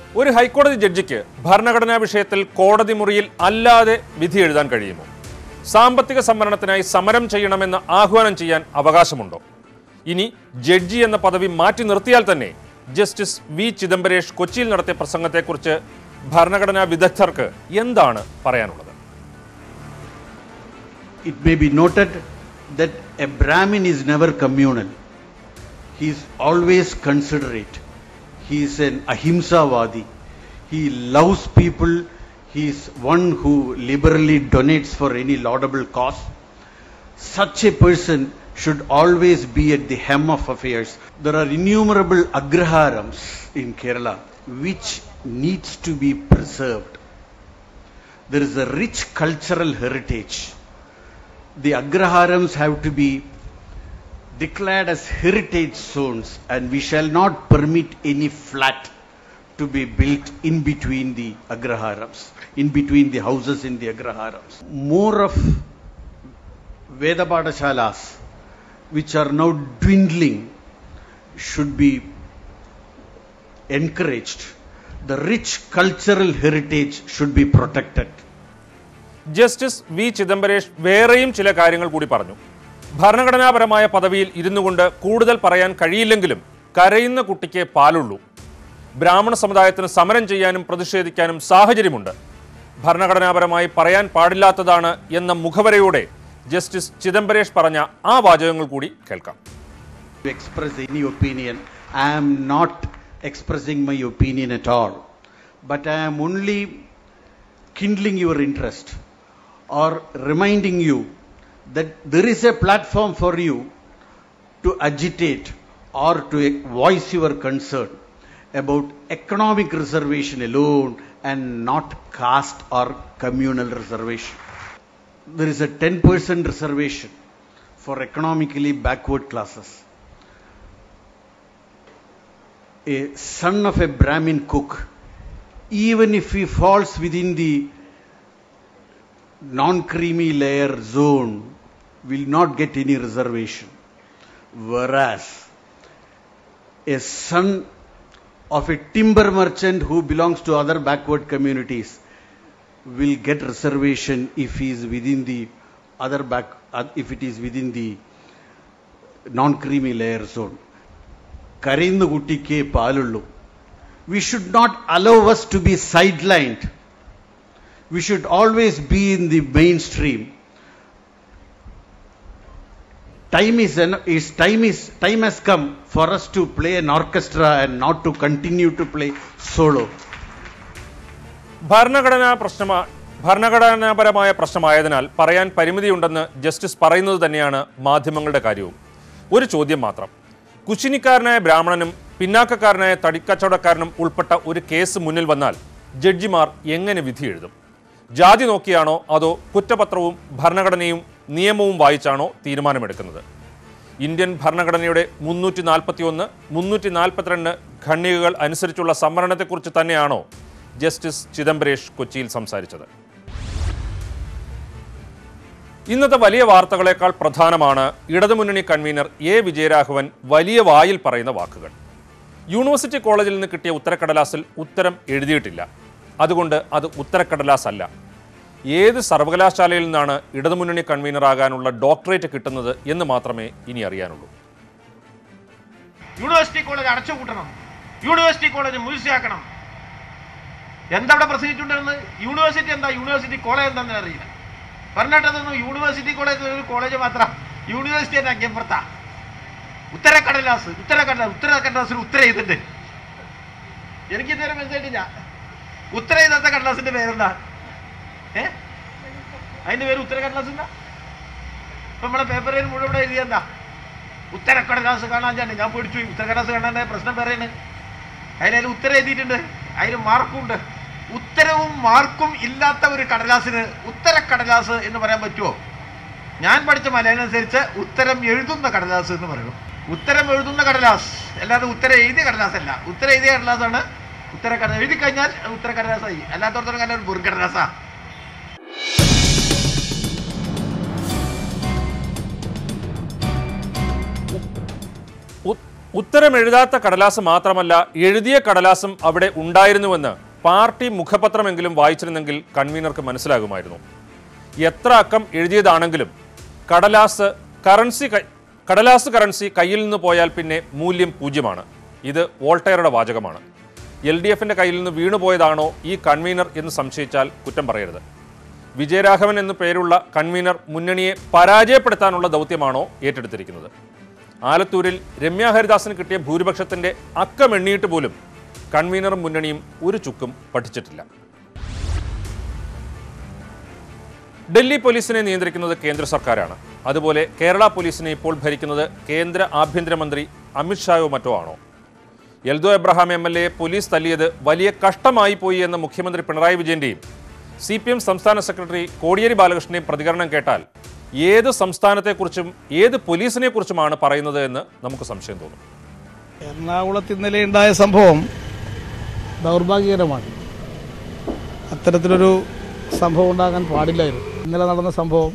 ഒരു ഹൈക്കോടതി ജഡ്ജിക്ക് ഭരണഘടനാ വിഷയത്തിൽ കോടതി മുറിയിൽ അല്ലാതെ വിധി എഴുതാൻ കഴിയുമോ സാമ്പത്തിക സംവരണത്തിനായി സമരം ചെയ്യണമെന്ന് ആഹ്വാനം ചെയ്യാൻ അവകാശമുണ്ടോ ഇനി ജഡ്ജി എന്ന പദവി മാറ്റി നിർത്തിയാൽ തന്നെ ജസ്റ്റിസ് വി ചിദംബരേഷ് കൊച്ചിയിൽ നടത്തിയ പ്രസംഗത്തെക്കുറിച്ച് ഭരണഘടനാ വിദഗ്ധർക്ക് എന്താണ് പറയാനുള്ളത് it may be noted that a Brahmin is never communal. He is always considerate. He is an ahimsavadi. He loves people. He is one who liberally donates for any laudable cause. Such a person should always be at the hem of affairs. There are innumerable agraharams in Kerala which needs to be preserved. There is a rich cultural heritage the agraharams have to be declared as heritage zones and we shall not permit any flat to be built in between the agraharams, in between the houses in the agraharams. More of Vedapadashalas, which are now dwindling, should be encouraged. The rich cultural heritage should be protected. Justice V Chidambaresh വേറെയും ചില കാര്യങ്ങൾ കൂടി പറഞ്ഞു ഭരണഘടനാപരമായ പദവിയിൽ ഇരുന്നു കൊണ്ട് കൂടുതൽ പറയാൻ കഴിയില്ലെങ്കിലും കരയുന്ന കുട്ടിക്ക് പാലുള്ളൂ ബ്രാഹ്മണ സമുദായത്തിന് സമരം ചെയ്യാനും പ്രതിഷേധിക്കാനും സാഹചര്യമുണ്ട് ഭരണഘടനാപരമായി പറയാൻ പാടില്ലാത്തതാണ് എന്ന മുഖവരയോടെ ജസ്റ്റിസ് ചിദംബരേഷ് പറഞ്ഞ ആ വാചകങ്ങൾ കൂടി കേൾക്കാം to express any opinion. I am not expressing my opinion at all. But I am only kindling your interest or reminding you that there is a platform for you to agitate or to voice your concern about economic reservation alone and not caste or communal reservation. There is a 10% reservation for economically backward classes. A son of a Brahmin cook, even if he falls within the non creamy layer zone, will not get any reservation. Whereas a son of a timber merchant who belongs to other backward communities will get reservation if he is within the other back uh, if it is within the non creamy layer zone കരയുന്ന കുട്ടിക്ക് പാലുള്ളൂ we should not allow us to be sidelined we should always be in the mainstream time is, en- is time is time has come for us to play an orchestra and not to continue to play solo ഭരണഘടനാ പ്രശ്നമാ ഭരണഘടനാപരമായ പ്രശ്നമായതിനാൽ പറയാൻ പരിമിതിയുണ്ടെന്ന് justice പറയുന്നത് തന്നെയാണ് മാധ്യമങ്ങളുടെ കാര്യവും ഒരു ചോദ്യം മാത്രം കുശിനിക്കാരനായ ബ്രാഹ്മണനും പിന്നാക്കക്കാരനായ തടിക്കച്ചവടക്കാരനും ഉൾപ്പെട്ട ഒരു കേസ് മുന്നിൽ വന്നാൽ ജഡ്ജിമാർ എങ്ങനെ വിധി എഴുതും ജാതി നോക്കിയാണോ അതോ കുറ്റപത്രവും ഭരണഘടനയും നിയമവും വായിച്ചാണോ തീരുമാനമെടുക്കുന്നത് ഇന്ത്യൻ ഭരണഘടനയുടെ മുന്നൂറ്റി നാൽപ്പത്തി ഒന്ന് മുന്നൂറ്റി നാൽപ്പത്തിരണ്ട് ഖണ്ഡികകൾ അനുസരിച്ചുള്ള സംവരണത്തെക്കുറിച്ച് തന്നെയാണോ ജസ്റ്റിസ് ചിദംബരേഷ് കൊച്ചിയിൽ സംസാരിച്ചത് ഇന്നത്തെ വലിയ വാർത്തകളേക്കാൾ പ്രധാനമാണ് ഇടതുമുന്നണി കൺവീനർ എ വിജയരാഘവൻ വലിയ വായിൽ പറയുന്ന വാക്കുകൾ യൂണിവേഴ്സിറ്റി കോളേജിൽ നിന്ന് കിട്ടിയ ഉത്തരക്കടലാസിൽ ഉത്തരം എഴുതിയിട്ടില്ല അതുകൊണ്ട് അത് ഉത്തരക്കടലാസ് അല്ല ഏത് സർവകലാശാലയിൽ നിന്നാണ് ഇടതുമുന്നണി കൺവീനറാകാനുള്ള ഡോക്ടറേറ്റ് കിട്ടുന്നത് എന്ന് മാത്രമേ ഇനി അറിയാനുള്ളൂ യൂണിവേഴ്സിറ്റി കോളേജ് അടച്ചുപൂട്ടണം യൂണിവേഴ്സിറ്റി കോളേജ് മ്യൂസിയാക്കണം എന്താ അവിടെ പ്രസംഗിച്ചുകൊണ്ടിരുന്നത് യൂണിവേഴ്സിറ്റി എന്താ യൂണിവേഴ്സിറ്റി കോളേജ് എന്താണെന്ന് അറിയില്ല പറഞ്ഞിട്ടതൊന്നും യൂണിവേഴ്സിറ്റി കോളേജ് ഒരു കോളേജ് മാത്രം യൂണിവേഴ്സിറ്റി തന്നെ അങ്ങേപ്പുറത്താ ഉത്തരക്കടലാസ് ഉത്തരക്കടലാസ് ഉത്തരക്കടലാസിൽ ഉത്തര ചെയ്തിട്ടുണ്ട് എനിക്ക് ഇതുവരെ മനസ്സിലായിട്ടില്ല ഉത്തര ചെയ്താത്ത കടലാസിന്റെ പേരെന്താ ഏ അതിന്റെ പേര് ഉത്തരക്കടലാസ് എന്താ ഇപ്പൊ നമ്മളെ പേപ്പറിൽ മുഴുവൻ ഇവിടെ എഴുതിയെന്താ ഉത്തരക്കടലാസ് കാണാൻ ഞാൻ ഞാൻ പേടിച്ചു പോയി. ഉത്തരക്കടലാസ് കാണാൻ പ്രശ്നം പറയാണ് അതിൽ ഉത്തരം എഴുതിയിട്ടുണ്ട് അതിൽ മാർക്കുണ്ട് ഉത്തരവും മാർക്കും ഇല്ലാത്ത ഒരു കടലാസിന് ഉത്തരക്കടലാസ് എന്ന് പറയാൻ പറ്റുമോ ഞാൻ പഠിച്ച മലയാളം അനുസരിച്ച് ഉത്തരം എഴുതുന്ന കടലാസ് എന്ന് പറയണം ഉത്തരം എഴുതുന്ന കടലാസ് അല്ലാതെ ഉത്തരം എഴുതിയ കടലാസ് അല്ല ഉത്തരം എഴുതിയ കടലാസാണ് ഉത്തരക്കടലാസ് എഴുതി കഴിഞ്ഞാൽ അത് ഉത്തരക്കടലാസായി അല്ലാത്തടത്തോളം കാലം ഒരു ബുർക്കടലാസാ ഉ- ഉത്തരം എഴുതാത്ത കടലാസ് മാത്രമല്ല എഴുതിയ കടലാസും അവിടെ ഉണ്ടായിരുന്നുവെന്ന് പാർട്ടി മുഖപത്രമെങ്കിലും വായിച്ചിരുന്നെങ്കിൽ കൺവീനർക്ക് മനസ്സിലാകുമായിരുന്നു എത്ര അക്കം എഴുതിയതാണെങ്കിലും കടലാസ് കറൻസി കൈ- കടലാസ് കറൻസി കയ്യിൽ നിന്ന് പോയാൽ പിന്നെ മൂല്യം പൂജ്യമാണ് ഇത് വോൾട്ടയറുടെ വാചകമാണ് എൽ ഡി എഫിന്റെ കയ്യിൽ നിന്ന് വീണുപോയതാണോ ഈ കൺവീനർ എന്ന് സംശയിച്ചാൽ കുറ്റം പറയരുത് വിജയരാഘവൻ എന്നു പേരുള്ള കൺവീനർ മുന്നണിയെ പരാജയപ്പെടുത്താനുള്ള ദൗത്യമാണോ ഏറ്റെടുത്തിരിക്കുന്നത് ആലത്തൂരിൽ രമ്യ ഹരിദാസിന് കിട്ടിയ ഭൂരിപക്ഷത്തിന്റെ അക്കം എണ്ണിയിട്ട് പോലും കൺവീനറും മുന്നണിയും ഒരു ചുക്കും പഠിച്ചിട്ടില്ല ഡൽഹി പോലീസിനെ നിയന്ത്രിക്കുന്നത് കേന്ദ്ര സർക്കാരാണ് അതുപോലെ കേരള പോലീസിനെ ഇപ്പോൾ ഭരിക്കുന്നത് കേന്ദ്ര ആഭ്യന്തരമന്ത്രി അമിത്ഷായോ മറ്റോ ആണോ Eldho Abraham M L A police തല്ലിയത് വലിയ കഷ്ടമായി പോയി എന്ന മുഖ്യമന്ത്രി പിണറായി വിജയന്റെയും സി പി എം സംസ്ഥാന സെക്രട്ടറി കോടിയേരി ബാലകൃഷ്ണന്റെയും പ്രതികരണം കേട്ടാൽ ഏത് സംസ്ഥാനത്തെക്കുറിച്ചും ഏത് പോലീസിനെ കുറിച്ചുമാണ് പറയുന്നത് എന്ന് നമുക്ക് സംശയം തോന്നും എറണാകുളത്ത് ഇന്നലെ ഉണ്ടായ സംഭവം ദൗർഭാഗ്യകരമാണ് അത്തരത്തിലൊരു സംഭവം ഉണ്ടാകാൻ പാടില്ലായിരുന്നു ഇന്നലെ നടന്ന സംഭവം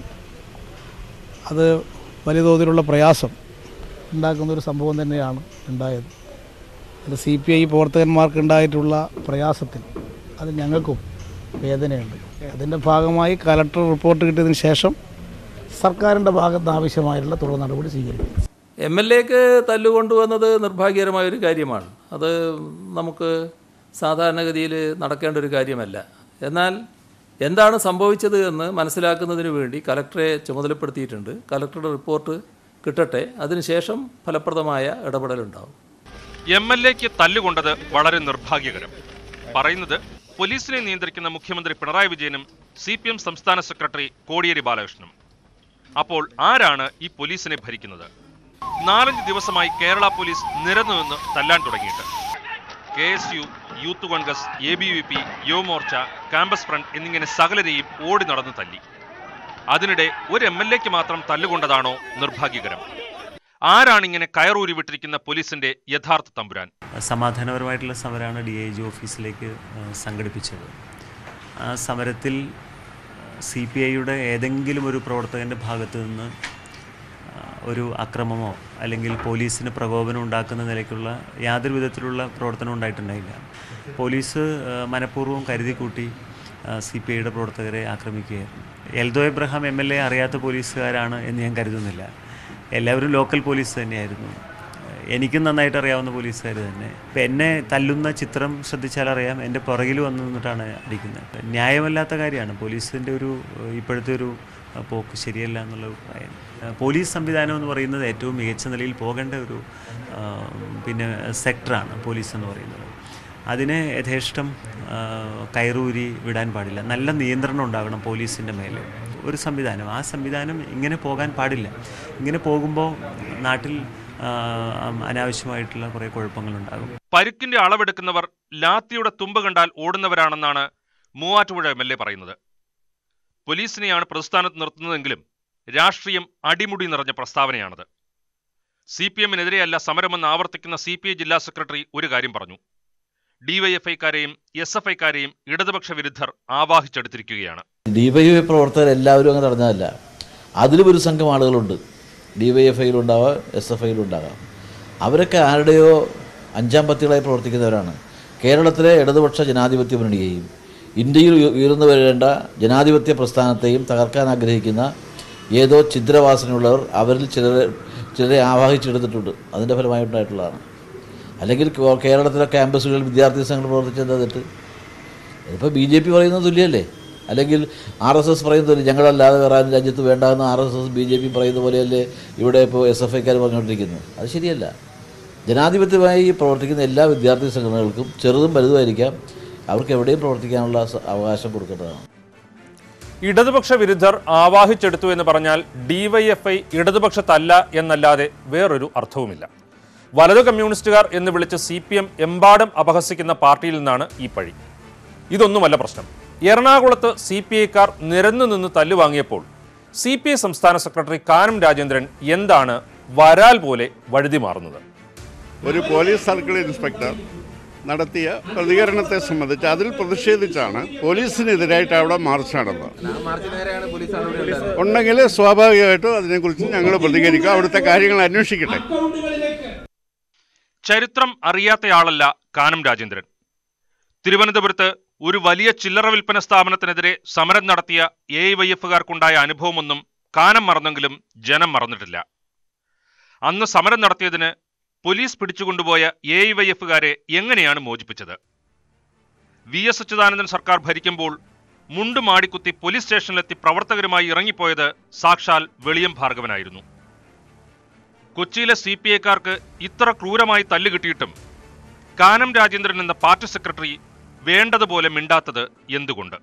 അത് വലിയ തോതിലുള്ള പ്രയാസം ഉണ്ടാക്കുന്ന ഒരു സംഭവം തന്നെയാണ് ഉണ്ടായത് അത് സി പി ഐ പ്രവർത്തകന്മാർക്ക് ഉണ്ടായിട്ടുള്ള പ്രയാസത്തിൽ അത് ഞങ്ങൾക്കും വേദനയുണ്ട് അതിൻ്റെ ഭാഗമായി കലക്ടർ റിപ്പോർട്ട് കിട്ടിയതിന് ശേഷം സർക്കാരിൻ്റെ ഭാഗത്ത് ആവശ്യമായിട്ടുള്ള തുടർ നടപടി സ്വീകരിക്കും എം എൽ എക്ക് തല്ലുകൊണ്ടുവന്നത് നിർഭാഗ്യകരമായ ഒരു കാര്യമാണ് അത് നമുക്ക് സാധാരണഗതിയിൽ നടക്കേണ്ട ഒരു കാര്യമല്ല എന്നാൽ എന്താണ് സംഭവിച്ചത് എന്ന് മനസ്സിലാക്കുന്നതിന് വേണ്ടി കലക്ടറെ ചുമതലപ്പെടുത്തിയിട്ടുണ്ട് കലക്ടറുടെ റിപ്പോർട്ട് കിട്ടട്ടെ അതിനുശേഷം ഫലപ്രദമായ ഇടപെടലുണ്ടാവും എം എൽ എക്ക് തല്ലുകൊണ്ടത് വളരെ നിർഭാഗ്യകരം പറയുന്നത് പോലീസിനെ നിയന്ത്രിക്കുന്ന മുഖ്യമന്ത്രി പിണറായി വിജയനും സി പി എം സംസ്ഥാന സെക്രട്ടറി കോടിയേരി ബാലകൃഷ്ണനും അപ്പോൾ ആരാണ് ഈ പോലീസിനെ ഭരിക്കുന്നത് നാലഞ്ച് ദിവസമായി കേരള പോലീസ് നിരന്നുനിന്ന് തല്ലാൻ തുടങ്ങിയിട്ട് K S U youth Congress A B V P Yuvamorcha Campus Front എന്നിങ്ങനെ സകലരെയും ഓടി നടന്ന് തല്ലി അതിനിടെ ഒരു എം എൽ എക്ക് മാത്രം തല്ലുകൊണ്ടതാണോ നിർഭാഗ്യകരം ആരാണ് ഇങ്ങനെ കയറൂരി വിട്ടിരിക്കുന്ന പോലീസിന്റെ യഥാർത്ഥ തമ്പുരാൻ സമാധാനപരമായിട്ടുള്ള സമരമാണ് ഡി ഐ ജി ഓഫീസിലേക്ക് ആ, സംഘടിപ്പിച്ചത് ആ സമരത്തിൽ സി പി ഐയുടെ ഏതെങ്കിലും ഒരു പ്രവർത്തകൻ്റെ ഭാഗത്തു നിന്ന് ആ, ഒരു അക്രമമോ അല്ലെങ്കിൽ പോലീസിന് പ്രകോപനം ഉണ്ടാക്കുന്ന നിലയ്ക്കുള്ള യാതൊരു വിധത്തിലുള്ള പ്രവർത്തനം ഉണ്ടായിട്ടുണ്ടായില്ല പോലീസ് ആ, മനഃപൂർവ്വം കരുതിക്കൂട്ടി സി പി ഐയുടെ പ്രവർത്തകരെ ആക്രമിക്കുകയായിരുന്നു Eldho Abraham M L A അറിയാത്ത പോലീസുകാരാണ് എന്ന് ഞാൻ കരുതുന്നില്ല എല്ലാവരും ലോക്കൽ പോലീസ് തന്നെയായിരുന്നു എനിക്കും നന്നായിട്ട് അറിയാവുന്ന പോലീസുകാർ തന്നെ ഇപ്പം എന്നെ തല്ലുന്ന ചിത്രം ശ്രദ്ധിച്ചാൽ അറിയാം എൻ്റെ പുറകിൽ വന്ന് നിന്നിട്ടാണ് അടിക്കുന്നത് ന്യായമല്ലാത്ത കാര്യമാണ് പോലീസിൻ്റെ ഒരു ഏഹ്, ഇപ്പോഴത്തെ ഒരു അഹ്, പോക്ക് ശരിയല്ല എന്നുള്ള അഭിപ്രായം ഏഹ്, പോലീസ് സംവിധാനം എന്ന് പറയുന്നത് ഏറ്റവും മികച്ച നിലയിൽ പോകേണ്ട ഒരു ആഹ്, പിന്നെ സെക്ടറാണ് പോലീസ് എന്ന് പറയുന്നത് അതിനെ യഥേഷ്ടം ആഹ്, കയറൂരി വിടാൻ പാടില്ല നല്ല നിയന്ത്രണം ഉണ്ടാകണം പോലീസിൻ്റെ മേലെ ഒരു സംവിധാനം ആ സംവിധാനം ഇങ്ങനെ പോകാൻ പാടില്ല ഇങ്ങനെ പോകുമ്പോൾ നാട്ടിൽ ആഹ്, അനാവശ്യമായിട്ടുള്ള കുറേ കുഴപ്പങ്ങളുണ്ടാകും പരുക്കിന്റെ അളവെടുക്കുന്നവർ ലാത്തിയുടെ തുമ്പ് കണ്ടാൽ ഓടുന്നവരാണെന്നാണ് മൂവാറ്റുപുഴ എം എൽ എ പറയുന്നത് പോലീസിനെയാണ് പ്രതിസ്ഥാനത്ത് നിർത്തുന്നതെങ്കിലും രാഷ്ട്രീയം അടിമുടി നിറഞ്ഞ പ്രസ്താവനയാണത് സി പി എമ്മിനെതിരെയല്ല സമരമെന്ന് ആവർത്തിക്കുന്ന സി പി ഐ ജില്ലാ സെക്രട്ടറി ഒരു കാര്യം പറഞ്ഞു ഡിവൈഎഫ്ഐക്കാരെയും എസ് എഫ് ഐക്കാരെയും ഇടതുപക്ഷ വിരുദ്ധർ ആവാഹിച്ചെടുത്തിരിക്കുകയാണ് ഡിവൈഎഫ് പ്രവർത്തകർ എല്ലാവരും അങ്ങനെ നടന്നതല്ല അതിലും ഒരു സംഘം ആളുകളുണ്ട് ഡിവൈഎഫ്ഐയിലുണ്ടാവാം എസ് എഫ് ഐയിലുണ്ടാകാം അവരൊക്കെ ആരുടെയോ അഞ്ചാം പത്തികളായി പ്രവർത്തിക്കുന്നവരാണ് കേരളത്തിലെ ഇടതുപക്ഷ ജനാധിപത്യ മുന്നണിയെയും ഇന്ത്യയിൽ ഉയ- ഉയർന്നു വരേണ്ട ജനാധിപത്യ പ്രസ്ഥാനത്തെയും തകർക്കാൻ ആഗ്രഹിക്കുന്ന ഏതോ ഛിദ്രവാസനയുള്ളവർ അവരിൽ ചിലരെ ചിലരെ ആവാഹിച്ചെടുത്തിട്ടുണ്ട് അതിൻ്റെ ഫലമായിട്ടുണ്ടായിട്ടുള്ളതാണ് അല്ലെങ്കിൽ കോ- കേരളത്തിലെ ക്യാമ്പസുകളിൽ വിദ്യാർത്ഥി സംഘങ്ങൾ പ്രവർത്തിച്ചെന്താ തെറ്റ് ഇതിപ്പോൾ ബി ജെ പി പറയുന്നത് തുല്യമല്ലേ അല്ലെങ്കിൽ ആർ എസ് എസ് പറയുന്നത് തുല്യം ഞങ്ങളല്ലാതെ വേറെ ആരും രാജ്യത്ത് വേണ്ടാന്ന് R S S B J P പറയുന്ന പോലെയല്ലേ ഇവിടെ ഇപ്പോൾ എസ് എഫ് ഐക്കാർ പറഞ്ഞുകൊണ്ടിരിക്കുന്നത് അത് ശരിയല്ല ജനാധിപത്യമായി പ്രവർത്തിക്കുന്ന എല്ലാ വിദ്യാർത്ഥി സംഘടനകൾക്കും ചെറുതും വലുതുമായിരിക്കാം അവർക്ക് എവിടെയും പ്രവർത്തിക്കാനുള്ള സ- അവകാശം കൊടുക്കേണ്ടതാണ് ഇടതുപക്ഷ വിരുദ്ധർ ആവാഹിച്ചെടുത്തു എന്ന് പറഞ്ഞാൽ ഡിവൈഎഫ്ഐ ഇടതുപക്ഷത്തല്ല എന്നല്ലാതെ വേറൊരു അർത്ഥവുമില്ല വലതു കമ്മ്യൂണിസ്റ്റുകാർ എന്ന് വിളിച്ച് സി പി എം എമ്പാടും അപഹസിക്കുന്ന പാർട്ടിയിൽ നിന്നാണ് ഈ പഴി ഇതൊന്നുമല്ല പ്രശ്നം എറണാകുളത്ത് സി പി ഐക്കാർ നിരന്നു നിന്ന് തല്ലുവാങ്ങിയപ്പോൾ സി പി ഐ സംസ്ഥാന സെക്രട്ടറി കാനം രാജേന്ദ്രൻ എന്താണ് വരാൽ പോലെ വഴുതി മാറുന്നത് ഒരു പോലീസ് സർക്കിൾ ഇൻസ്പെക്ടർ നടത്തിയ പ്രതികരണത്തെ സംബന്ധിച്ച് അതിൽ പ്രതിഷേധിച്ചാണ് പോലീസിനെതിരായിട്ട് അവിടെ മാർച്ച് നടന്നത് ഉണ്ടെങ്കിൽ സ്വാഭാവികമായിട്ടും അതിനെക്കുറിച്ച് ഞങ്ങൾ പ്രതികരിക്കും അവിടുത്തെ കാര്യങ്ങൾ അന്വേഷിക്കട്ടെ ചരിത്രം അറിയാത്തയാളല്ല കാനം രാജേന്ദ്രൻ തിരുവനന്തപുരത്ത് ഒരു വലിയ ചില്ലറ വിൽപ്പന സ്ഥാപനത്തിനെതിരെ സമരം നടത്തിയ എ ഐ വൈ എഫുകാർക്കുണ്ടായ അനുഭവമൊന്നും കാനം മറന്നെങ്കിലും ജനം മറന്നിട്ടില്ല അന്ന് സമരം നടത്തിയതിന് പോലീസ് പിടിച്ചുകൊണ്ടുപോയ എ ഐ വൈ എഫുകാരെ എങ്ങനെയാണ് മോചിപ്പിച്ചത് വി എസ് അച്യുതാനന്ദൻ സർക്കാർ ഭരിക്കുമ്പോൾ മുണ്ട് മാടിക്കുത്തി പോലീസ് സ്റ്റേഷനിലെത്തി പ്രവർത്തകരുമായി ഇറങ്ങിപ്പോയത് സാക്ഷാൽ വെളിയം ഭാർഗവനായിരുന്നു കൊച്ചിയിലെ സി പി ഐക്കാർക്ക് ഇത്ര ക്രൂരമായി തല്ലുകിട്ടിയിട്ടും കാനം രാജേന്ദ്രൻ എന്ന പാർട്ടി സെക്രട്ടറി വേണ്ടതുപോലെ മിണ്ടാത്തത് എന്തുകൊണ്ട്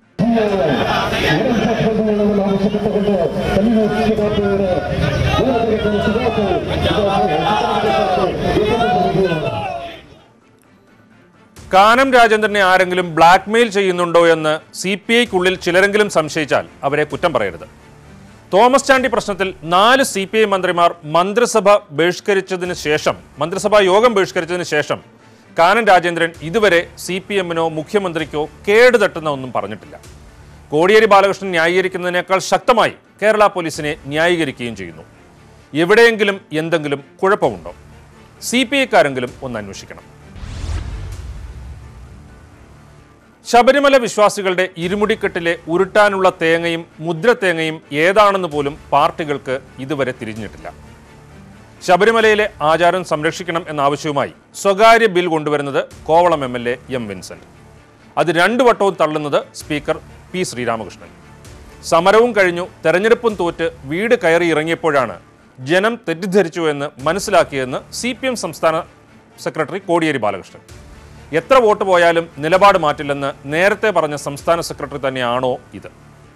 കാനം രാജേന്ദ്രനെ ആരെങ്കിലും ബ്ലാക്ക്മെയിൽ ചെയ്യുന്നുണ്ടോ എന്ന് സി പി ഐക്കുള്ളിൽ ചിലരെങ്കിലും സംശയിച്ചാൽ അവരെ കുറ്റം പറയരുത് തോമസ് ചാണ്ടി പ്രശ്നത്തിൽ നാല് സി പി ഐ മന്ത്രിമാർ മന്ത്രിസഭ ബഹിഷ്കരിച്ചതിന് ശേഷം മന്ത്രിസഭാ യോഗം ബഹിഷ്കരിച്ചതിന് ശേഷം കാനം രാജേന്ദ്രൻ ഇതുവരെ സി പി എമ്മിനോ മുഖ്യമന്ത്രിക്കോ കേട് തട്ടുന്ന ഒന്നും പറഞ്ഞിട്ടില്ല കോടിയേരി ബാലകൃഷ്ണൻ ന്യായീകരിക്കുന്നതിനേക്കാൾ ശക്തമായി കേരള പോലീസിനെ ന്യായീകരിക്കുകയും ചെയ്യുന്നു എവിടെയെങ്കിലും എന്തെങ്കിലും കുഴപ്പമുണ്ടോ സി പി ഐക്കാരെങ്കിലും ഒന്ന് അന്വേഷിക്കണം ശബരിമല വിശ്വാസികളുടെ ഇരുമുടിക്കെട്ടിലെ ഉരുട്ടാനുള്ള തേങ്ങയും മുദ്രത്തേങ്ങയും ഏതാണെന്ന് പോലും പാർട്ടികൾക്ക് ഇതുവരെ തിരിഞ്ഞിട്ടില്ല ശബരിമലയിലെ ആചാരം സംരക്ഷിക്കണം എന്ന ആവശ്യവുമായി സ്വകാര്യ ബിൽ കൊണ്ടുവരുന്നത് Kovalam M L A M Vincent അത് രണ്ടു വട്ടവും തള്ളുന്നത് സ്പീക്കർ പി ശ്രീരാമകൃഷ്ണൻ സമരവും കഴിഞ്ഞു തെരഞ്ഞെടുപ്പും തോറ്റ് വീട് കയറി ഇറങ്ങിയപ്പോഴാണ് ജനം തെറ്റിദ്ധരിച്ചു എന്ന് മനസ്സിലാക്കിയെന്ന് സി പി എം സംസ്ഥാന സെക്രട്ടറി കോടിയേരി ബാലകൃഷ്ണൻ എത്ര വോട്ട് പോയാലും നിലപാട് മാറ്റില്ലെന്ന് നേരത്തെ പറഞ്ഞ സംസ്ഥാന സെക്രട്ടറി തന്നെയാണോ ഇത്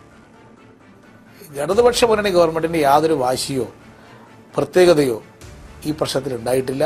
ഇടതുപക്ഷ മുന്നണി ഗവൺമെന്റിന് യാതൊരു വാശിയോ പ്രത്യേകതയോ ഈ പ്രശ്നത്തിൽ ഉണ്ടായിട്ടില്ല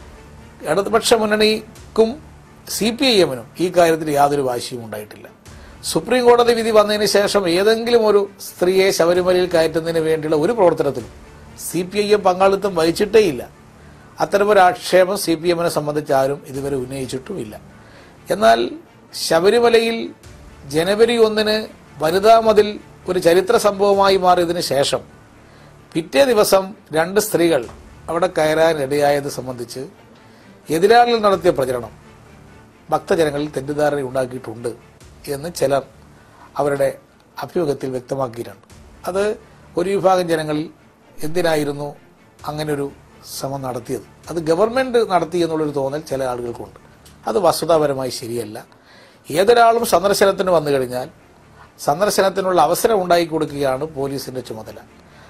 ഇടതുപക്ഷ മുന്നണിക്കും സി പി ഐ എമ്മിനും ഈ കാര്യത്തിൽ യാതൊരു വാശിയും ഉണ്ടായിട്ടില്ല സുപ്രീം കോടതി വിധി വന്നതിന് ശേഷം ഏതെങ്കിലും ഒരു സ്ത്രീയെ ശബരിമലയിൽ കയറ്റുന്നതിന് വേണ്ടിയുള്ള ഒരു പ്രവർത്തനത്തിലും സി പി ഐ എം പങ്കാളിത്തം വഹിച്ചിട്ടേയില്ല അത്തരമൊരു ആക്ഷേപം സി പി എമ്മിനെ സംബന്ധിച്ച് ആരും ഇതുവരെ ഉന്നയിച്ചിട്ടുമില്ല എന്നാൽ ശബരിമലയിൽ ജനുവരി ഒന്നിന് വനിതാ മതിൽ ഒരു ചരിത്ര സംഭവമായി മാറിയതിനു ശേഷം പിറ്റേ ദിവസം രണ്ട് സ്ത്രീകൾ അവിടെ കയറാനിടയായത് സംബന്ധിച്ച് എതിരാളികൾ നടത്തിയ പ്രചരണം ഭക്തജനങ്ങളിൽ തെറ്റിദ്ധാരണ ഉണ്ടാക്കിയിട്ടുണ്ട് എന്ന് ചിലർ അവരുടെ അഭിമുഖത്തിൽ വ്യക്തമാക്കിയിട്ടുണ്ട് അത് ഒരു വിഭാഗം ജനങ്ങളിൽ എന്തിനായിരുന്നു അങ്ങനൊരു ശ്രമം നടത്തിയത് അത് ഗവൺമെന്റ് നടത്തി എന്നുള്ളൊരു തോന്നൽ ചില ആളുകൾക്കുണ്ട് അത് വസ്തുതാപരമായി ശരിയല്ല ഏതൊരാളും സന്ദർശനത്തിന് വന്നു കഴിഞ്ഞാൽ സന്ദർശനത്തിനുള്ള അവസരം ഉണ്ടാക്കി കൊടുക്കുകയാണ് പോലീസിന്റെ ചുമതല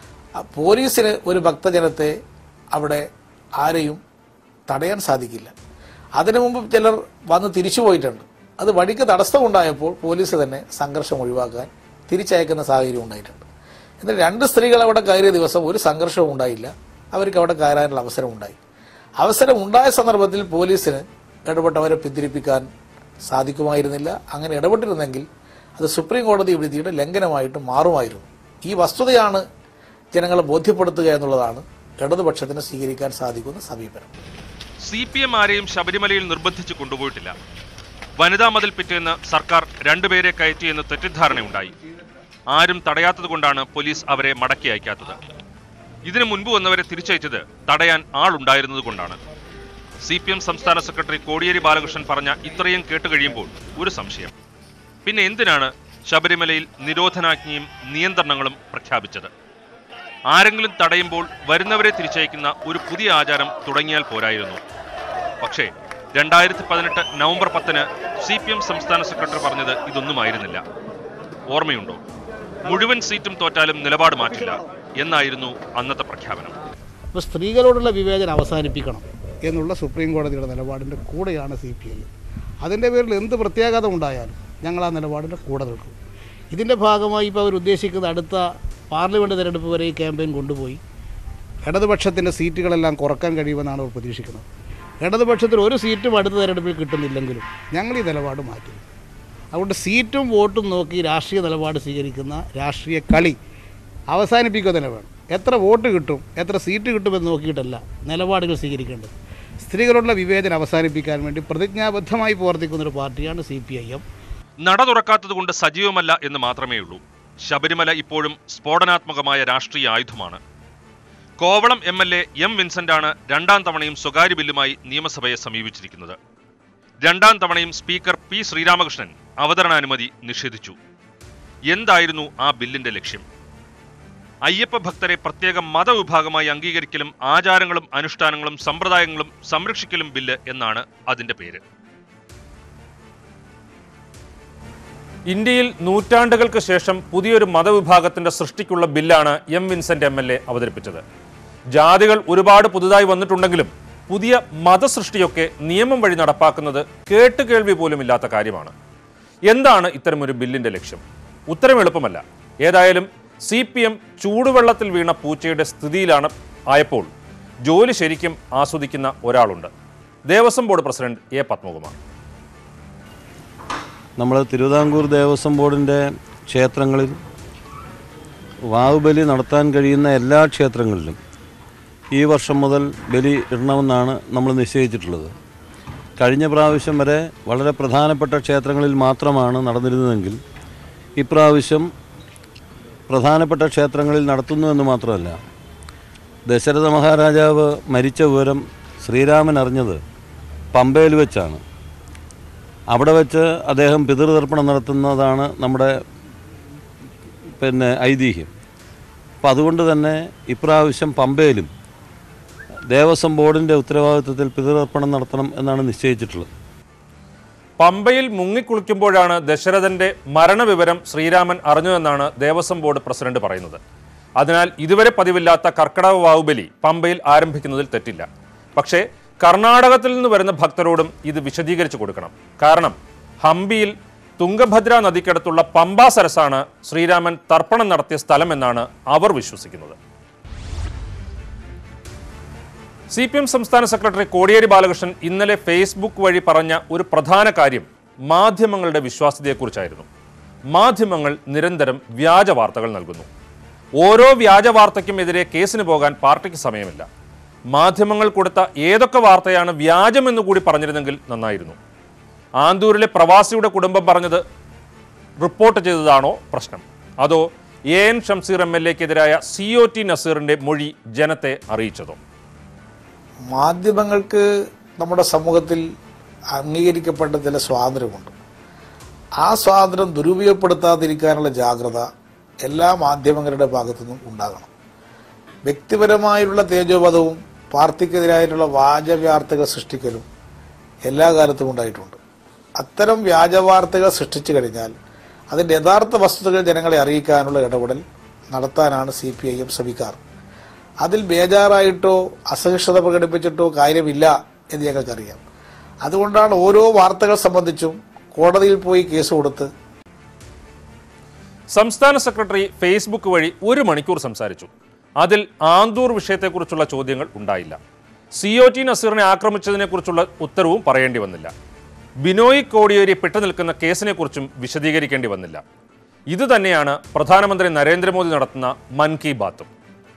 ആ പോലീസിന് ഒരു ഭക്തജനത്തെ അവിടെ ആരെയും തടയാൻ സാധിക്കില്ല അതിനു മുമ്പ് ചിലർ വന്ന് തിരിച്ചു പോയിട്ടുണ്ട് അത് വഴിക്ക് തടസ്സമുണ്ടായപ്പോൾ പോലീസ് തന്നെ സംഘർഷം ഒഴിവാക്കാൻ തിരിച്ചയക്കുന്ന സാഹചര്യം ഉണ്ടായിട്ടുണ്ട് എന്നാൽ രണ്ട് സ്ത്രീകൾ അവിടെ കയറിയ ദിവസം ഒരു സംഘർഷവും ഉണ്ടായില്ല അവർക്ക് അവിടെ കയറാനുള്ള അവസരം ഉണ്ടായി അവസരം ഉണ്ടായ സന്ദർഭത്തിൽ പോലീസിന് ഇടപെട്ടവരെ പിന്തിരിപ്പിക്കാൻ സാധിക്കുമായിരുന്നില്ല അങ്ങനെ ഇടപെട്ടിരുന്നെങ്കിൽ അത് സുപ്രീം കോടതി വിധിയുടെ ലംഘനമായിട്ട് മാറുമായിരുന്നു ഈ വസ്തുതയാണ് ജനങ്ങളെ ബോധ്യപ്പെടുത്തുക എന്നുള്ളതാണ് ഇടതുപക്ഷത്തിന് സ്വീകരിക്കാൻ സാധിക്കുന്ന സമീപനം സി പി എം ആരെയും ശബരിമലയിൽ നിർബന്ധിച്ച് കൊണ്ടുപോയിട്ടില്ല വനിതാ മതിൽ പിറ്റേന്ന് സർക്കാർ രണ്ടുപേരെ കയറ്റിയെന്ന് തെറ്റിദ്ധാരണയുണ്ടായി ആരും തടയാത്തതുകൊണ്ടാണ് പോലീസ് അവരെ മടക്കി അയക്കാത്തത് ഇതിനു മുൻപ് വന്നവരെ തിരിച്ചയച്ചത് തടയാൻ ആളുണ്ടായിരുന്നതുകൊണ്ടാണ് സി പി എം സംസ്ഥാന സെക്രട്ടറി കോടിയേരി ബാലകൃഷ്ണൻ പറഞ്ഞ ഇത്രയും കേട്ടുകഴിയുമ്പോൾ ഒരു സംശയം പിന്നെ എന്തിനാണ് ശബരിമലയിൽ നിരോധനാജ്ഞയും നിയന്ത്രണങ്ങളും പ്രഖ്യാപിച്ചത് ആരെങ്കിലും തടയുമ്പോൾ വരുന്നവരെ തിരിച്ചയക്കുന്ന ഒരു പുതിയ ആചാരം തുടങ്ങിയാൽ പോരായിരുന്നു പക്ഷേ രണ്ടായിരത്തി പതിനെട്ട് നവംബർ പത്തിന് സി പി എം സംസ്ഥാന സെക്രട്ടറി പറഞ്ഞത് ഇതൊന്നുമായിരുന്നില്ല ഓർമ്മയുണ്ടോ മുഴുവൻ സീറ്റും തോറ്റാലും നിലപാട് മാറ്റില്ല എന്നായിരുന്നു അന്നത്തെ പ്രഖ്യാപനം അപ്പോൾ സ്ത്രീകളോടുള്ള വിവേചനം അവസാനിപ്പിക്കണം എന്നുള്ള സുപ്രീം കോടതിയുടെ നിലപാടിൻ്റെ കൂടെയാണ് സി പി ഐ അതിൻ്റെ പേരിൽ എന്ത് പ്രത്യാഘാത ഉണ്ടായാലും ഞങ്ങൾ ആ നിലപാടിൻ്റെ കൂടെ നിൽക്കും ഇതിൻ്റെ ഭാഗമായി ഇപ്പോൾ അവർ ഉദ്ദേശിക്കുന്ന അടുത്ത പാർലമെൻറ്റ് തിരഞ്ഞെടുപ്പ് വരെ ഈ ക്യാമ്പയിൻ കൊണ്ടുപോയി ഇടതുപക്ഷത്തിൻ്റെ സീറ്റുകളെല്ലാം കുറക്കാൻ കഴിയുമെന്നാണ് അവർ പ്രതീക്ഷിക്കുന്നത് ഇടതുപക്ഷത്തിൽ ഒരു സീറ്റും അടുത്ത തിരഞ്ഞെടുപ്പിൽ കിട്ടുന്നില്ലെങ്കിലും ഞങ്ങൾ ഈ നിലപാട് മാറ്റി അതുകൊണ്ട് സീറ്റും വോട്ടും നോക്കി രാഷ്ട്രീയ നിലപാട് സ്വീകരിക്കുന്ന രാഷ്ട്രീയ കളി അവസാനിപ്പിക്കുക തന്നെ വേണം എത്ര വോട്ട് കിട്ടും എത്ര സീറ്റ് കിട്ടുമെന്ന് നോക്കിയിട്ടല്ല നിലപാടുകൾ സ്വീകരിക്കേണ്ടത് സ്ത്രീകളുള്ള വിവേചനം അവസാനിപ്പിക്കാൻ വേണ്ടി പ്രതിജ്ഞാബദ്ധമായി പ്രവർത്തിക്കുന്ന ഒരു പാർട്ടിയാണ് സി പി ഐ എം നട തുറക്കാത്തതുകൊണ്ട് സജീവമല്ല എന്ന് മാത്രമേ ഉള്ളൂ ശബരിമല ഇപ്പോഴും സ്ഫോടനാത്മകമായ രാഷ്ട്രീയ ആയുധമാണ് Kovalam M L A M വിൻസെന്റാണ് രണ്ടാം തവണയും സ്വകാര്യ ബില്ലുമായി നിയമസഭയെ സമീപിച്ചിരിക്കുന്നത് രണ്ടാം തവണയും സ്പീക്കർ പി ശ്രീരാമകൃഷ്ണൻ അവതരണാനുമതി നിഷേധിച്ചു എന്തായിരുന്നു ആ ബില്ലിന്റെ ലക്ഷ്യം അയ്യപ്പ ഭക്തരെ പ്രത്യേക മതവിഭാഗമായി അംഗീകരിക്കലും ആചാരങ്ങളും അനുഷ്ഠാനങ്ങളും സമ്പ്രദായങ്ങളും സംരക്ഷിക്കലും ബില്ല് എന്നാണ് അതിന്റെ പേര് ഇന്ത്യയിൽ നൂറ്റാണ്ടുകൾക്ക് ശേഷം പുതിയൊരു മതവിഭാഗത്തിന്റെ സൃഷ്ടിക്കുള്ള ബില്ലാണ് M Vincent M L A അവതരിപ്പിച്ചത് ജാതികൾ ഒരുപാട് പുതുതായി വന്നിട്ടുണ്ടെങ്കിലും പുതിയ മതസൃഷ്ടിയൊക്കെ നിയമം വഴി നടപ്പാക്കുന്നത് കേട്ടുകേൾവി പോലും ഇല്ലാത്ത കാര്യമാണ് എന്താണ് ഇത്തരമൊരു ബില്ലിന്റെ ലക്ഷ്യം ഉത്തരം എളുപ്പമല്ല ഏതായാലും സി പി എം ചൂടുവെള്ളത്തിൽ വീണ പൂച്ചയുടെ സ്ഥിതിയിലാണ് ആയപ്പോൾ ജോലി ശരിക്കും ആസ്വദിക്കുന്ന ഒരാളുണ്ട് Devaswom board president A Padmakumar നമ്മൾ തിരുവിതാംകൂർ ദേവസ്വം ബോർഡിൻ്റെ ക്ഷേത്രങ്ങളിൽ വാവുബലി നടത്താൻ കഴിയുന്ന എല്ലാ ക്ഷേത്രങ്ങളിലും ഈ വർഷം മുതൽ ബലി ഇടണമെന്നാണ് നമ്മൾ നിശ്ചയിച്ചിട്ടുള്ളത് കഴിഞ്ഞ പ്രാവശ്യം വരെ വളരെ പ്രധാനപ്പെട്ട ക്ഷേത്രങ്ങളിൽ മാത്രമാണ് നടന്നിരുന്നതെങ്കിൽ ഇപ്രാവശ്യം പ്രധാനപ്പെട്ട ക്ഷേത്രങ്ങളിൽ നടത്തുന്നുവെന്ന് മാത്രമല്ല ദശരഥ മഹാരാജാവ് മരിച്ച വിവരം ശ്രീരാമൻ അറിഞ്ഞത് പമ്പയിൽ വെച്ചാണ് അവിടെ വെച്ച് അദ്ദേഹം പിതൃതർപ്പണം നടത്തുന്നതാണ് നമ്മുടെ പിന്നെ ഐതിഹ്യം അപ്പം അതുകൊണ്ട് തന്നെ ഇപ്രാവശ്യം പമ്പയിലും ദേവസ്വം ബോർഡിൻ്റെ ഉത്തരവാദിത്വത്തിൽ പിതൃതർപ്പണം നടത്തണം എന്നാണ് നിശ്ചയിച്ചിട്ടുള്ളത് പമ്പയിൽ മുങ്ങിക്കുളിക്കുമ്പോഴാണ് ദശരഥന്റെ മരണവിവരം ശ്രീരാമൻ അറിഞ്ഞതെന്നാണ് ദേവസ്വം ബോർഡ് പ്രസിഡന്റ് പറയുന്നത് അതിനാൽ ഇതുവരെ പതിവില്ലാത്ത കർക്കടക വാവുബലി പമ്പയിൽ ആരംഭിക്കുന്നതിൽ തെറ്റില്ല പക്ഷേ കർണാടകത്തിൽ നിന്ന് വരുന്ന ഭക്തരോടും ഇത് വിശദീകരിച്ചു കൊടുക്കണം കാരണം ഹംപിയിൽ തുംഗഭദ്ര നദിക്കടുത്തുള്ള പമ്പാ സരസാണ് ശ്രീരാമൻ തർപ്പണം നടത്തിയ സ്ഥലമെന്നാണ് അവർ വിശ്വസിക്കുന്നത് സി പി എം സംസ്ഥാന സെക്രട്ടറി കോടിയേരി ബാലകൃഷ്ണൻ ഇന്നലെ ഫേസ്ബുക്ക് വഴി പറഞ്ഞ ഒരു പ്രധാന കാര്യം മാധ്യമങ്ങളുടെ വിശ്വാസ്യതയെക്കുറിച്ചായിരുന്നു മാധ്യമങ്ങൾ നിരന്തരം വ്യാജ വാർത്തകൾ നൽകുന്നു ഓരോ വ്യാജ വാർത്തയ്ക്കും എതിരെ കേസിന് പോകാൻ പാർട്ടിക്ക് സമയമില്ല മാധ്യമങ്ങൾ കൊടുത്ത ഏതൊക്കെ വാർത്തയാണ് വ്യാജമെന്ന് കൂടി പറഞ്ഞിരുന്നെങ്കിൽ നന്നായിരുന്നു ആന്തൂരിലെ പ്രവാസിയുടെ കുടുംബം പറഞ്ഞത് റിപ്പോർട്ട് ചെയ്തതാണോ പ്രശ്നം അതോ A N Shamseer M L എക്കെതിരായ സി ഒ ടി നസീറിന്റെ മൊഴി ജനത്തെ അറിയിച്ചതോ മാധ്യമങ്ങൾക്ക് നമ്മുടെ സമൂഹത്തിൽ അംഗീകരിക്കപ്പെട്ട ചില സ്വാതന്ത്ര്യമുണ്ട് ആ സ്വാതന്ത്ര്യം ദുരുപയോഗപ്പെടുത്താതിരിക്കാനുള്ള ജാഗ്രത എല്ലാ മാധ്യമങ്ങളുടെ ഭാഗത്തു നിന്നും ഉണ്ടാകണം വ്യക്തിപരമായുള്ള തേജോവധവും പാർട്ടിക്കെതിരായിട്ടുള്ള വ്യാജവാർത്തകൾ സൃഷ്ടിക്കലും എല്ലാ കാലത്തും ഉണ്ടായിട്ടുണ്ട് അത്തരം വ്യാജവാർത്തകൾ സൃഷ്ടിച്ചു കഴിഞ്ഞാൽ അതിൻ്റെ യഥാർത്ഥ വസ്തുതകൾ ജനങ്ങളെ അറിയിക്കാനുള്ള ഇടപെടൽ നടത്താനാണ് സി പി ഐ എം ശ്രമിക്കാറ് അതിൽ ബേജാറായിട്ടോ അസഹിഷ്ണുത പ്രകടിപ്പിച്ചിട്ടോ കാര്യമില്ല എന്ന് ഞങ്ങൾക്കറിയാം അതുകൊണ്ടാണ് ഓരോ വാർത്തകൾ സംബന്ധിച്ചും കോടതിയിൽ പോയി കേസ് കൊടുത്ത് സംസ്ഥാന സെക്രട്ടറി ഫേസ്ബുക്ക് വഴി ഒരു മണിക്കൂർ സംസാരിച്ചു അതിൽ ആന്തൂർ വിഷയത്തെക്കുറിച്ചുള്ള ചോദ്യങ്ങൾ ഉണ്ടായില്ല സി ഒ ടി നസീറിനെ ആക്രമിച്ചതിനെക്കുറിച്ചുള്ള ഉത്തരവും പറയേണ്ടി വന്നില്ല ബിനോയ് കോടിയേരി പെട്ടുനിൽക്കുന്ന കേസിനെക്കുറിച്ചും വിശദീകരിക്കേണ്ടി വന്നില്ല ഇത് തന്നെയാണ് പ്രധാനമന്ത്രി നരേന്ദ്രമോദി നടത്തുന്ന മൻ കി ബാത്തും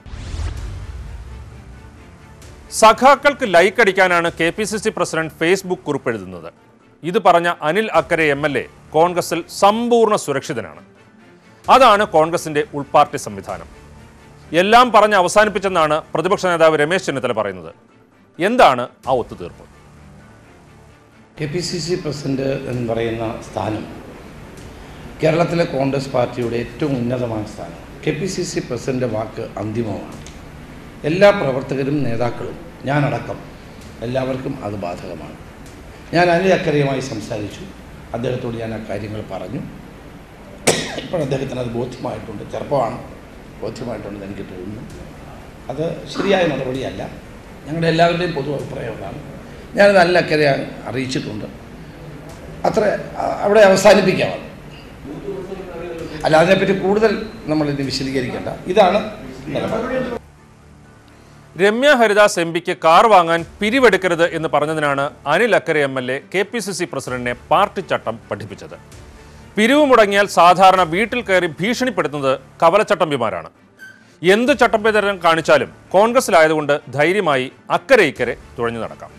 സഖാക്കൾക്ക് like അടിക്കാനാണ് K P C C president Facebook കുറിപ്പെഴുതുന്നത് ഇത് പറഞ്ഞ Anil Akkara M L A കോൺഗ്രസിൽ സമ്പൂർണ്ണ സുരക്ഷിതനാണ് അതാണ് കോൺഗ്രസിന്റെ ഉൾപാർട്ടി സംവിധാനം എല്ലാം പറഞ്ഞ് അവസാനിപ്പിച്ചെന്നാണ് പ്രതിപക്ഷ നേതാവ് രമേശ് ചെന്നിത്തല പറയുന്നത് എന്താണ് ആ ഒത്തുതീർപ്പ് K P C C president എന്ന് പറയുന്ന സ്ഥാനം കേരളത്തിലെ കോൺഗ്രസ് പാർട്ടിയുടെ ഏറ്റവും ഉന്നതമായ സ്ഥാനം K P C C president വാക്ക് അന്തിമമാണ് എല്ലാ പ്രവർത്തകരും നേതാക്കളും ഞാനടക്കം എല്ലാവർക്കും അത് ബാധകമാണ് ഞാൻ അനിൽ അക്കരയുമായി സംസാരിച്ചു അദ്ദേഹത്തോട് ഞാൻ ആ കാര്യങ്ങൾ പറഞ്ഞു ഇപ്പോൾ അദ്ദേഹത്തിന് അത് ബോധ്യമായിട്ടുണ്ട് ചെറുപ്പമാണ് ബോധ്യമായിട്ടുണ്ടെന്ന് എനിക്ക് തോന്നുന്നു അത് ശരിയായ നടപടിയല്ല ഞങ്ങളുടെ എല്ലാവരുടെയും പൊതു അഭിപ്രായം അതാണ് ഞാനത് നല്ല അക്കരെ അറിയിച്ചിട്ടുണ്ട് അത്ര അ- അവിടെ അവസാനിപ്പിക്കാം അത്. അല്ല അതിനെപ്പറ്റി കൂടുതൽ നമ്മൾ ഇത് വിശദീകരിക്കേണ്ട ഇതാണ് നിലപാട് രമ്യ ഹരിദാസ് എം പിക്ക് കാർ വാങ്ങാൻ പിരിവെടുക്കരുത് എന്ന് പറഞ്ഞതിനാണ് Anil Akkara M L A K P C C പ്രസിഡന്റിനെ പാർട്ടി ചട്ടം പഠിപ്പിച്ചത് പിരിവ് മുടങ്ങിയാൽ സാധാരണ വീട്ടിൽ കയറി ഭീഷണിപ്പെടുത്തുന്നത് കവലച്ചട്ടമ്പിമാരാണ് എന്ത് ചട്ടമ്പിതരം കാണിച്ചാലും കോൺഗ്രസിലായതുകൊണ്ട് ധൈര്യമായി അക്കരെ ഇക്കരെ തുഴഞ്ഞു നടക്കാം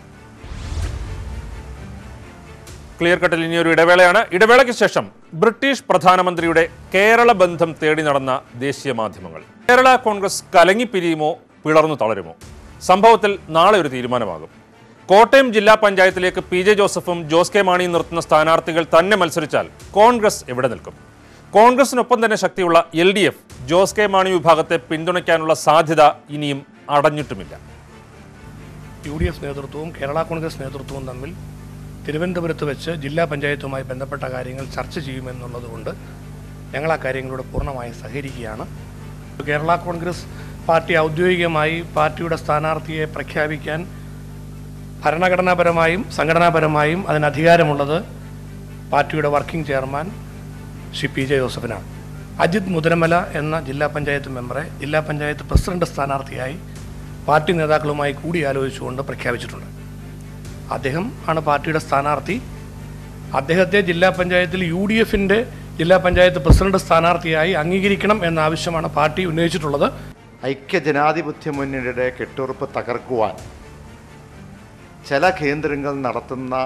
ക്ലിയർ കട്ടിൽ ഇനിയൊരു ഇടവേളയാണ് ഇടവേളയ്ക്ക് ശേഷം ബ്രിട്ടീഷ് പ്രധാനമന്ത്രിയുടെ കേരള ബന്ധം തേടി നടന്ന ദേശീയ മാധ്യമങ്ങൾ കേരള കോൺഗ്രസ് കലങ്ങിപ്പിരിയുമോ പിളർന്നു തളരുമോ സംഭവത്തിൽ നാളെ ഒരു തീരുമാനമാകും കോട്ടയം ജില്ലാ പഞ്ചായത്തിലേക്ക് പി ജെ ജോസഫും ജോസ് കെ മാണിയും നിർത്തുന്ന സ്ഥാനാർത്ഥികൾ തന്നെ മത്സരിച്ചാൽ കോൺഗ്രസ് എവിടെ നിൽക്കും കോൺഗ്രസിനൊപ്പം തന്നെ ശക്തിയുള്ള L D F Jose K Mani വിഭാഗത്തെ പിന്തുണയ്ക്കാനുള്ള സാധ്യത ഇനിയും അടഞ്ഞിട്ടുമില്ല യു ഡി എഫ് നേതൃത്വവും കേരള കോൺഗ്രസ് നേതൃത്വവും തമ്മിൽ തിരുവനന്തപുരത്ത് വെച്ച് ജില്ലാ പഞ്ചായത്തുമായി ബന്ധപ്പെട്ട കാര്യങ്ങൾ ചർച്ച ചെയ്യുമെന്നുള്ളതുകൊണ്ട് ഞങ്ങൾ ആ കാര്യങ്ങളോട് പൂർണ്ണമായി സഹകരിക്കുകയാണ് കേരള കോൺഗ്രസ് പാർട്ടി ഔദ്യോഗികമായി പാർട്ടിയുടെ സ്ഥാനാർത്ഥിയെ പ്രഖ്യാപിക്കാൻ ഭരണഘടനാപരമായും സംഘടനാപരമായും അതിന് അധികാരമുള്ളത് പാർട്ടിയുടെ working chairman Shri P J ജോസഫിനാണ് അജിത് മുതലമല എന്ന ജില്ലാ പഞ്ചായത്ത് മെമ്പറെ ജില്ലാ പഞ്ചായത്ത് പ്രസിഡന്റ് സ്ഥാനാർത്ഥിയായി പാർട്ടി നേതാക്കളുമായി കൂടിയാലോചിച്ചുകൊണ്ട് പ്രഖ്യാപിച്ചിട്ടുണ്ട് അദ്ദേഹം ആണ് പാർട്ടിയുടെ സ്ഥാനാർത്ഥി അദ്ദേഹത്തെ ജില്ലാ പഞ്ചായത്തിൽ യു ഡി എഫിൻ്റെ ജില്ലാ പഞ്ചായത്ത് പ്രസിഡന്റ് സ്ഥാനാർത്ഥിയായി അംഗീകരിക്കണം എന്ന ആവശ്യമാണ് പാർട്ടി ഉന്നയിച്ചിട്ടുള്ളത് ഐക്യജനാധിപത്യ മുന്നണിയുടെ കെട്ടുറപ്പ് തകർക്കുവാൻ ചില കേന്ദ്രങ്ങൾ നടത്തുന്ന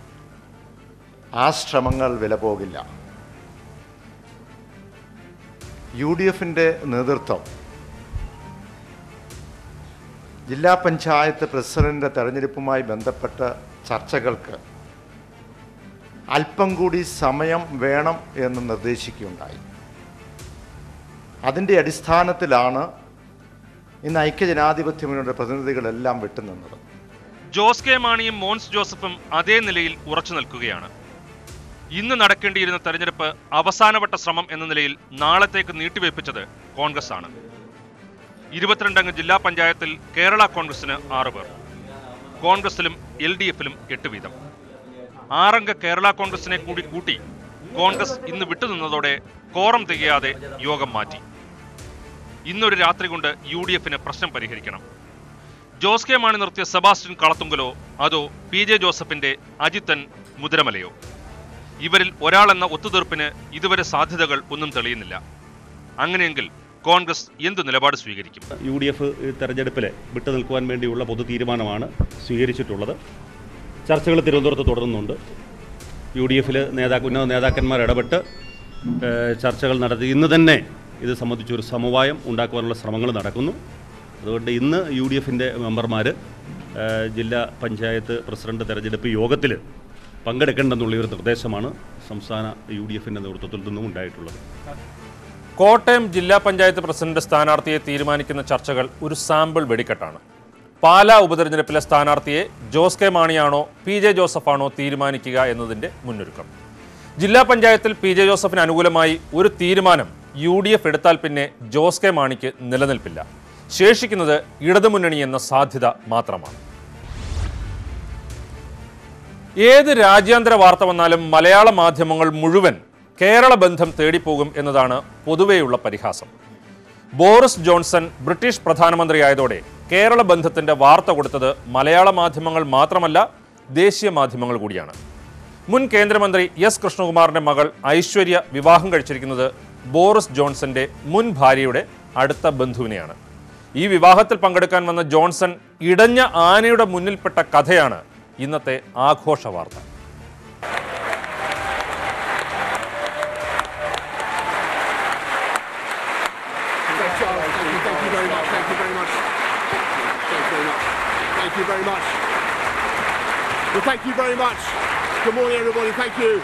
ആ ശ്രമങ്ങൾ വില പോകില്ല യു ഡി എഫിൻ്റെ നേതൃത്വം ജില്ലാ പഞ്ചായത്ത് പ്രസിഡന്റ് തെരഞ്ഞെടുപ്പുമായി ബന്ധപ്പെട്ട ചർച്ചകൾക്ക് അല്പം കൂടി സമയം വേണം എന്ന് നിർദ്ദേശിക്കുകയുണ്ടായി അതിൻ്റെ അടിസ്ഥാനത്തിലാണ് ഇന്ന് ഐക്യജനാധിപത്യ മുന്നണിയുടെ പ്രതിനിധികളെല്ലാം വിട്ടുനിന്നത് ജോസ് കെ മാണിയും മോൻസ് ജോസഫും അതേ നിലയിൽ ഉറച്ചു നിൽക്കുകയാണ് ഇന്ന് നടക്കേണ്ടിയിരുന്ന തെരഞ്ഞെടുപ്പ് അവസാനവട്ട ശ്രമം എന്ന നിലയിൽ നാളത്തേക്ക് നീട്ടിവെപ്പിച്ചത് കോൺഗ്രസ് ആണ് ഇരുപത്തിരണ്ടംഗ ജില്ലാ പഞ്ചായത്തിൽ കേരള കോൺഗ്രസിന് ആറ് പേർ കോൺഗ്രസിലും എൽ ഡി എഫിലും എട്ട് വീതം ആറംഗ കേരള കോൺഗ്രസിനെ കൂടി കൂട്ടി കോൺഗ്രസ് ഇന്ന് വിട്ടുനിന്നതോടെ കോറം തികയാതെ യോഗം മാറ്റി ഇന്നൊരു രാത്രി കൊണ്ട് യു ഡി എഫിന് പ്രശ്നം പരിഹരിക്കണം ജോസ് കെ മാണി നിർത്തിയ സെബാസ്റ്റ്യൻ കളത്തുങ്കലോ അതോ പി ജെ ജോസഫിന്റെ അജിത്തൻ മുതിരമലയോ ഇവരിൽ ഒരാളെന്ന ഒത്തുതീർപ്പിന് ഇതുവരെ സാധ്യതകൾ ഒന്നും തെളിയുന്നില്ല അങ്ങനെയെങ്കിൽ കോൺഗ്രസ് എന്ത് നിലപാട് സ്വീകരിക്കും യു ഡി എഫ് തെരഞ്ഞെടുപ്പിൽ വിട്ടുനിൽക്കുവാൻ വേണ്ടിയുള്ള പൊതു തീരുമാനമാണ് സ്വീകരിച്ചിട്ടുള്ളത് ചർച്ചകൾ തിരുവനന്തപുരത്ത് തുടരുന്നുണ്ട് യു ഡി എഫിൽ നേതാക്ക ഉന്നത നേതാക്കന്മാർ ഇടപെട്ട് ഏഹ്, ചർച്ചകൾ നടത്തി ഇന്ന് തന്നെ ഇത് സംബന്ധിച്ചൊരു സമവായം ഉണ്ടാക്കുവാനുള്ള ശ്രമങ്ങൾ നടക്കുന്നു അതുകൊണ്ട് ഇന്ന് യു ഡി എഫിൻ്റെ മെമ്പർമാർ ജില്ലാ പഞ്ചായത്ത് പ്രസിഡന്റ് തെരഞ്ഞെടുപ്പ് യോഗത്തിൽ പങ്കെടുക്കേണ്ടെന്നുള്ള ഒരു നിർദ്ദേശമാണ് സംസ്ഥാന യു ഡി എഫിൻ്റെ നേതൃത്വത്തിൽ നിന്നും ഉണ്ടായിട്ടുള്ളത് കോട്ടയം ജില്ലാ പഞ്ചായത്ത് പ്രസിഡന്റ് സ്ഥാനാർത്ഥിയെ തീരുമാനിക്കുന്ന ചർച്ചകൾ ഒരു സാമ്പിൾ വെടിക്കെട്ടാണ് പാലാ ഉപതെരഞ്ഞെടുപ്പിലെ സ്ഥാനാർത്ഥിയെ ജോസ് കെ മാണിയാണോ പി ജെ ജോസഫാണോ തീരുമാനിക്കുക എന്നതിന്റെ മുന്നൊരുക്കം ജില്ലാ പഞ്ചായത്തിൽ പി ജെ ജോസഫിന് അനുകൂലമായി ഒരു തീരുമാനം യു ഡി എഫ് എടുത്താൽ പിന്നെ ജോസ് കെ മാണിക്ക് നിലനിൽപ്പില്ല ശേഷിക്കുന്നത് ഇടതുമുന്നണി എന്ന സാധ്യത മാത്രമാണ് ഏത് രാജ്യാന്തര വാർത്ത വന്നാലും മലയാള മാധ്യമങ്ങൾ മുഴുവൻ കേരള ബന്ധം തേടിപ്പോകും എന്നതാണ് പൊതുവെയുള്ള പരിഹാസം ബോറിസ് ജോൺസൺ ബ്രിട്ടീഷ് പ്രധാനമന്ത്രിയായതോടെ കേരള ബന്ധത്തിന്റെ വാർത്ത കൊടുത്തത് മലയാള മാധ്യമങ്ങൾ മാത്രമല്ല ദേശീയ മാധ്യമങ്ങൾ കൂടിയാണ് മുൻ കേന്ദ്രമന്ത്രി എസ് കൃഷ്ണകുമാറിന്റെ മകൾ ഐശ്വര്യ വിവാഹം കഴിച്ചിരിക്കുന്നത് ബോറിസ് ജോൺസന്റെ മുൻ ഭാര്യയുടെ അടുത്ത ബന്ധുവിനെയാണ് ഈ വിവാഹത്തിൽ പങ്കെടുക്കാൻ വന്ന ജോൺസൺ ഇടഞ്ഞ ആനയുടെ മുന്നിൽപ്പെട്ട കഥയാണ് ഇന്നത്തെ ആഘോഷ വാർത്ത Thank you very much. Thank you very much. Thank you very much. Thank you very much. Well, thank you very much. Good morning, everybody. Thank you.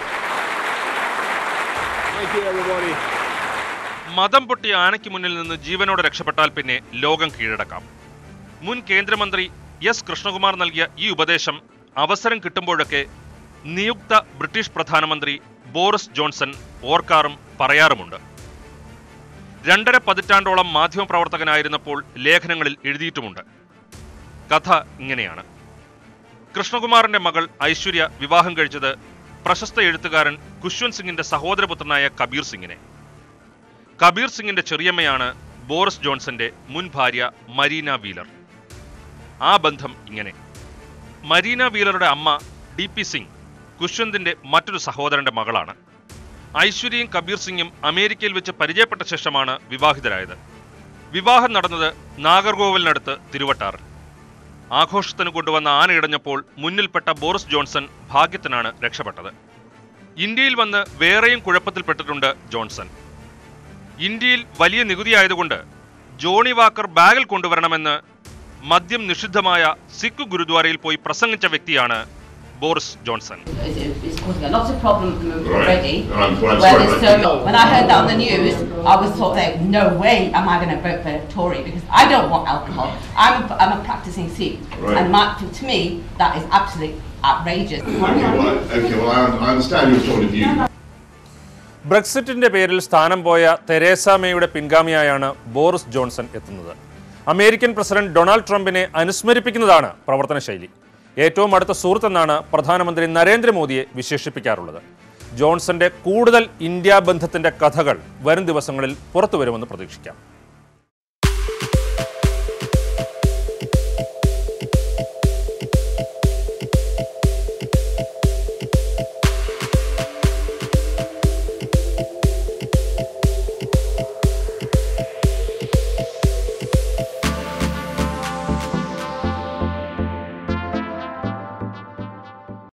Thank you, everybody. മതം പൊട്ടിയ ആനയ്ക്ക് മുന്നിൽ നിന്ന് ജീവനോടെ രക്ഷപ്പെട്ടാൽ പിന്നെ ലോകം കീഴടക്കാം മുൻ കേന്ദ്രമന്ത്രി എസ് കൃഷ്ണകുമാർ നൽകിയ ഈ ഉപദേശം അവസരം കിട്ടുമ്പോഴൊക്കെ നിയുക്ത ബ്രിട്ടീഷ് പ്രധാനമന്ത്രി ബോറിസ് ജോൺസൺ ഓർക്കാറും പറയാറുമുണ്ട് രണ്ടര പതിറ്റാണ്ടോളം മാധ്യമപ്രവർത്തകനായിരുന്നപ്പോൾ ലേഖനങ്ങളിൽ എഴുതിയിട്ടുമുണ്ട് കഥ ഇങ്ങനെയാണ് കൃഷ്ണകുമാറിന്റെ മകൾ ഐശ്വര്യ വിവാഹം കഴിച്ചത് പ്രശസ്ത എഴുത്തുകാരൻ കുശ്വന്ത് സിംഗിന്റെ സഹോദരപുത്രനായ കബീർ സിംഗിനെ കബീർ സിംഗിന്റെ ചെറിയമ്മയാണ് ബോറിസ് ജോൺസന്റെ മുൻ ഭാര്യ മരീന വീലർ ആ ബന്ധം ഇങ്ങനെ മരീന വീലറുടെ അമ്മ ഡി പി സിംഗ് കുശ്വന്തിന്റെ മറ്റൊരു സഹോദരന്റെ മകളാണ് ഐശ്വര്യയും കബീർ സിംഗും അമേരിക്കയിൽ വെച്ച് പരിചയപ്പെട്ട ശേഷമാണ് വിവാഹിതരായത് വിവാഹം നടന്നത് നാഗർകോവിലിനടുത്ത് തിരുവട്ടാറിൽ ആഘോഷത്തിന് കൊണ്ടുവന്ന ആന ഇടഞ്ഞപ്പോൾ മുന്നിൽപ്പെട്ട ബോറിസ് ജോൺസൺ ഭാഗ്യത്തിനാണ് രക്ഷപ്പെട്ടത് ഇന്ത്യയിൽ വന്ന് വേറെയും കുഴപ്പത്തിൽപ്പെട്ടിട്ടുണ്ട് ജോൺസൺ ഇന്ത്യയിൽ വലിയ നികുതി ആയതുകൊണ്ട് ജോണി വാക്കർ ബാഗിൽ കൊണ്ടുവരണമെന്ന് മദ്യം നിഷിദ്ധമായ സിഖ് ഗുരുദ്വാരയിൽ പോയി പ്രസംഗിച്ച വ്യക്തിയാണ് Boris Johnson It's causing a lot of problems already. I'm quite where sorry there's about so when I heard that on the news, I was thought, like, no way am I going to vote for Tory because I don't want alcohol. I'm, I'm a practicing Sikh, Right. and my, to, to me that is absolutely outrageous. Okay, well, I, okay, well, I, I understand your point of view. ബ്രെക്സിറ്റിന്റെ പേരിൽ സ്ഥാനം പോയ Theresa മേയുടെ പിൻഗാമിയായാണ് Boris Johnson എത്തുന്നത് American president Donald ട്രംപിനെ അനുസ്മരിപ്പിക്കുന്നതാണ് പ്രവർത്തന ശൈലി ഏറ്റവും അടുത്ത സുഹൃത്തെന്നാണ് പ്രധാനമന്ത്രി നരേന്ദ്രമോദിയെ വിശേഷിപ്പിക്കാറുള്ളത് ജോൺസന്റെ കൂടുതൽ ഇന്ത്യ ബന്ധത്തിന്റെ കഥകൾ വരും ദിവസങ്ങളിൽ പുറത്തുവരുമെന്ന് പ്രതീക്ഷിക്കാം